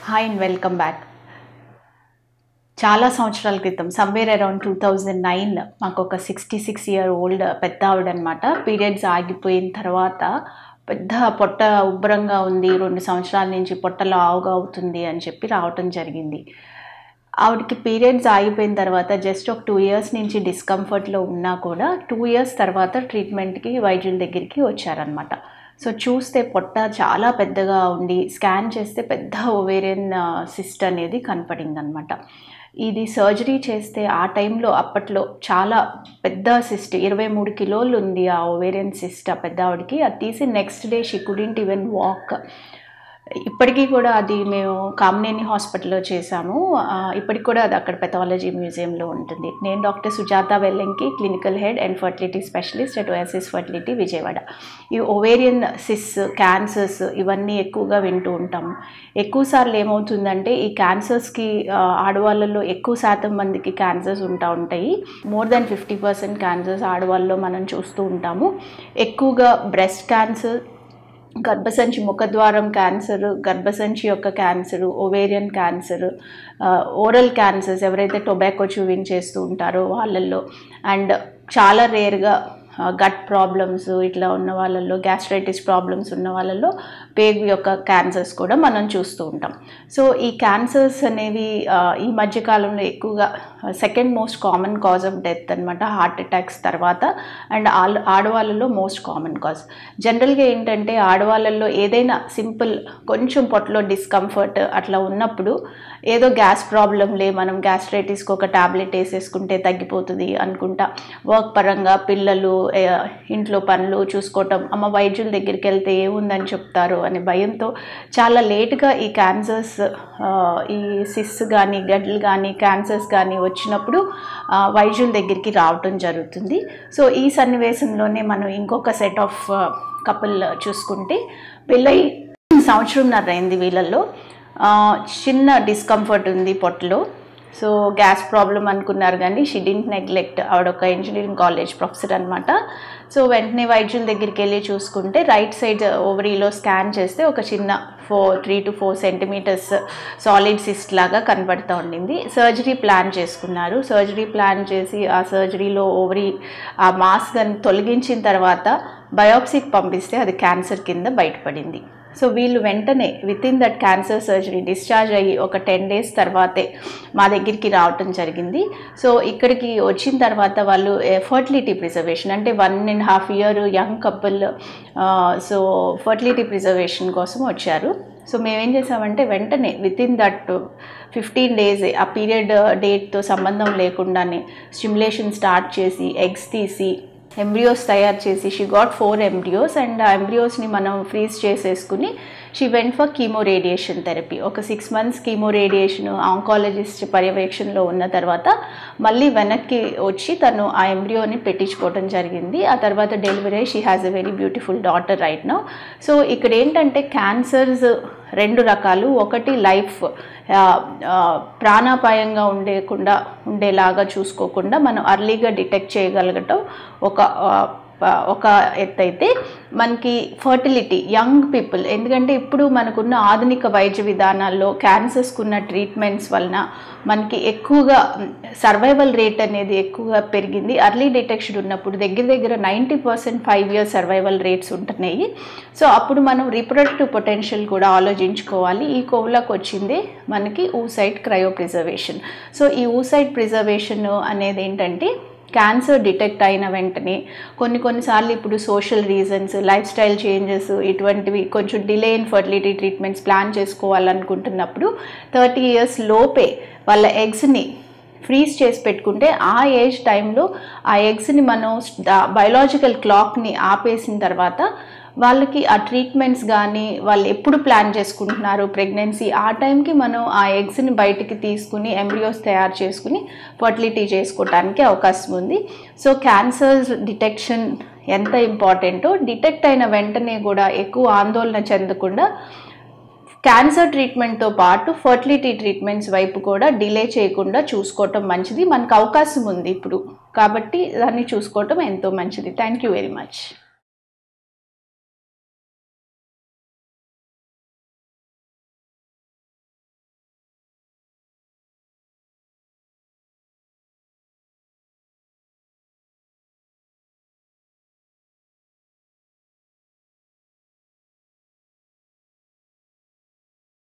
hi and welcome back చాలా సంవత్సరాల క్రితం somewhere around two thousand nine మాకు ఒక సిక్స్టీ సిక్స్ ఇయర్ ఓల్డ్ పెద్ద ఆవిడ అనమాట పీరియడ్స్ ఆగిపోయిన తర్వాత పెద్ద పొట్ట ఉబ్బరంగా ఉంది రెండు సంవత్సరాల నుంచి పొట్టలో ఆవుగా అవుతుంది అని చెప్పి రావటం జరిగింది ఆవిడకి పీరియడ్స్ ఆగిపోయిన తర్వాత జస్ట్ ఒక టూ ఇయర్స్ నుంచి డిస్కంఫర్ట్లో ఉన్నా కూడా టూ ఇయర్స్ తర్వాత ట్రీట్మెంట్కి వైద్యుల దగ్గరికి వచ్చారనమాట సో చూస్తే పొట్ట చాలా పెద్దగా ఉండి స్కాన్ చేస్తే పెద్ద ఓవేరియన్ సిస్ట్ అనేది కనపడింది అనమాట ఇది సర్జరీ చేస్తే ఆ టైంలో అప్పట్లో చాలా పెద్ద సిస్ట్ ఇరవై మూడు కిలోలు ఉంది ఆ ఓవేరియన్ సిస్ట్ ఆ పెద్ద ఆవిడకి అది తీసి next day she couldn't even walk ఇప్పటికీ కూడా అది మేము కామినేని హాస్పిటల్లో చేశాము ఆ, ఇప్పటికి కూడా అది అక్కడ పెథాలజీ మ్యూజియంలో ఉంటుంది నేను doctor Sujatha Vellanki clinical head and fertility specialist at OSS fertility Vijayawada ఈ ఓవేరియన్ సిస్ క్యాన్సర్స్ ఇవన్నీ ఎక్కువగా వింటూ ఉంటాము ఎక్కువ సార్లు ఏమవుతుందంటే ఈ క్యాన్సర్స్కి ఆ, ఆడవాళ్ళలో ఎక్కువ శాతం మందికి క్యాన్సర్స్ ఉంటా ఉంటాయి more than fifty percent cancers ఆడవాళ్ళలో మనం చూస్తూ ఉంటాము ఎక్కువగా బ్రెస్ట్ క్యాన్సర్ గర్భసంచి ముఖద్వారం క్యాన్సర్ గర్భసంచి యొక్క cancer ovarian cancer oral cancers ఎవరైతే టొబాకో చూవింగ్ చేస్తూ ఉంటారో వాళ్ళల్లో అండ్ చాలా రేర్గా గట్ ప్రాబ్లమ్స్ ఇట్లా ఉన్న వాళ్ళల్లో గ్యాస్ట్రైటిస్ ప్రాబ్లమ్స్ ఉన్న వాళ్ళల్లో పేగు యొక్క క్యాన్సర్స్ కూడా మనం చూస్తూ ఉంటాం సో ఈ క్యాన్సర్స్ అనేవి ఆ, ఈ మధ్యకాలంలో ఎక్కువగా second most common cause of death అనమాట హార్ట్ అటాక్స్ తర్వాత అండ్ ఆల్ ఆడవాళ్ళలో మోస్ట్ కామన్ కాజ్ జనరల్గా ఏంటంటే ఆడవాళ్ళల్లో ఏదైనా సింపుల్ కొంచెం పొట్టలో డిస్కంఫర్ట్ అట్లా ఉన్నప్పుడు ఏదో గ్యాస్ ప్రాబ్లంలే మనం గ్యాస్ట్రైటిస్కి ఒక టాబ్లెట్ వేసేసుకుంటే తగ్గిపోతుంది అనుకుంటా వర్క్ పరంగా పిల్లలు ఏ, ఇంట్లో పనులు చూసుకోవటం అమ్మ వైద్యుల దగ్గరికి వెళ్తే ఏముందని చెప్తారు అనే భయంతో చాలా లేట్గా ఈ క్యాన్సర్స్ ఈ సిస్ కానీ గడ్లు కానీ క్యాన్సర్స్ కానీ వచ్చినప్పుడు ఆ, వైద్యుల దగ్గరికి రావటం జరుగుతుంది సో ఈ సన్నివేశంలోనే మనం ఇంకొక సెట్ ఆఫ్ కపుల్ చూసుకుంటే పెళ్ళై సంవత్సరంన్నర అయింది వీళ్ళల్లో ఆ, చిన్న డిస్కంఫర్ట్ ఉంది పొట్టలో సో గ్యాస్ ప్రాబ్లం అనుకున్నారు కానీ షీ డింట్ నెగ్లెక్ట్ ఆవిడ ఒక ఇంజనీరింగ్ కాలేజ్ ప్రొఫెసర్ అనమాట సో వెంటనే వైద్యుల దగ్గరికి వెళ్ళి చూసుకుంటే రైట్ సైడ్ ఓవరీలో స్కాన్ చేస్తే ఒక చిన్న four three to four centimetres solid cyst లాగా కనబడుతూ ఉండింది సర్జరీ ప్లాన్ చేసుకున్నారు సర్జరీ ప్లాన్ చేసి ఆ సర్జరీలో ఓవరీ ఆ మాస్ దాన్ని తొలగించిన తర్వాత బయోప్సీకి పంపిస్తే అది క్యాన్సర్ కింద బయటపడింది సో వీళ్ళు వెంటనే within that cancer surgery discharge అయ్యి ఒక టెన్ డేస్ తర్వాతే మా దగ్గరికి రావటం జరిగింది సో ఇక్కడికి వచ్చిన తర్వాత వాళ్ళు ఫర్టిలిటీ ప్రిజర్వేషన్ అంటే one and half year young couple so fertility preservation కోసం వచ్చారు సో మేమేం చేసామంటే వెంటనే within that fifteen days ఆ పీరియడ్ డేట్తో సంబంధం లేకుండానే స్టిమ్యులేషన్ స్టార్ట్ చేసి ఎగ్స్ తీసి ఎంబ్రియోస్ తయారు చేసి she got four embryos and ఆ ఎంబ్రియోస్ని మనం ఫ్రీజ్ చేసేసుకుని she went for chemo radiation therapy ఒక six months chemo radiation oncologist పర్యవేక్షణలో ఉన్న తర్వాత మళ్ళీ వెనక్కి వచ్చి తను ఆ ఎంబ్రియోని పెట్టించుకోవడం జరిగింది ఆ తర్వాత delivery she has a very beautiful daughter right now so ఇక్కడ ఏంటంటే క్యాన్సర్స్ రెండు రకాలు ఒకటి లైఫ్ ఆ, ఆ, ప్రాణాపాయంగా ఉండేకుండా ఉండేలాగా చూసుకోకుండా మనం అర్లీగా డిటెక్ట్ చేయగలగటం ఒక ఆ, ప- ఒక ఎత్తు అయితే మనకి ఫర్టిలిటీ యంగ్ పీపుల్ ఎందుకంటే ఇప్పుడు మనకున్న ఆధునిక వైద్య విధానాల్లో క్యాన్సర్స్కి ఉన్న ట్రీట్మెంట్స్ వలన మనకి ఎక్కువగా సర్వైవల్ రేట్ అనేది ఎక్కువగా పెరిగింది అర్లీ డిటెక్షన్ ఉన్నప్పుడు దగ్గర దగ్గర ninety percent five years survival rates ఉంటున్నాయి సో అప్పుడు మనం రిప్రొడక్టివ్ పొటెన్షియల్ కూడా ఆలోచించుకోవాలి ఈ కోవ్లాకి వచ్చింది మనకి ఊసైడ్ క్రయో ప్రిజర్వేషన్ సో ఈ ఊసైడ్ ప్రిజర్వేషన్ అనేది ఏంటంటే క్యాన్సర్ డిటెక్ట్ అయిన వెంటనే కొన్ని కొన్నిసార్లు ఇప్పుడు social reasons life style changes ఇటువంటివి కొంచెం delay in fertility treatments plan చేసుకోవాలనుకుంటున్నప్పుడు థర్టీ ఇయర్స్ లోపే వాళ్ళ ఎగ్స్ని ఫ్రీజ్ చేసి పెట్టుకుంటే ఆ ఏజ్ టైంలో ఆ ఎగ్స్ని మనం బయలాజికల్ క్లాక్ని ఆపేసిన తర్వాత వాళ్ళకి ఆ ట్రీట్మెంట్స్ కానీ వాళ్ళు ఎప్పుడు ప్లాన్ చేసుకుంటున్నారు ప్రెగ్నెన్సీ ఆ టైంకి మనం ఆ ఎగ్స్ని బయటికి తీసుకుని ఎంబ్రియోస్ తయారు చేసుకుని ఫర్టిలిటీ చేసుకోవడానికి అవకాశం ఉంది సో క్యాన్సర్ డిటెక్షన్ ఎంత ఇంపార్టెంటో డిటెక్ట్ అయిన వెంటనే కూడా ఎక్కువ ఆందోళన చెందకుండా క్యాన్సర్ ట్రీట్మెంట్తో పాటు ఫర్టిలిటీ ట్రీట్మెంట్స్ వైపు కూడా డిలే చేయకుండా చూసుకోవటం మంచిది మనకు అవకాశం ఉంది ఇప్పుడు కాబట్టి దాన్ని చూసుకోవటం ఎంతో మంచిది థ్యాంక్ యూ వెరీ మచ్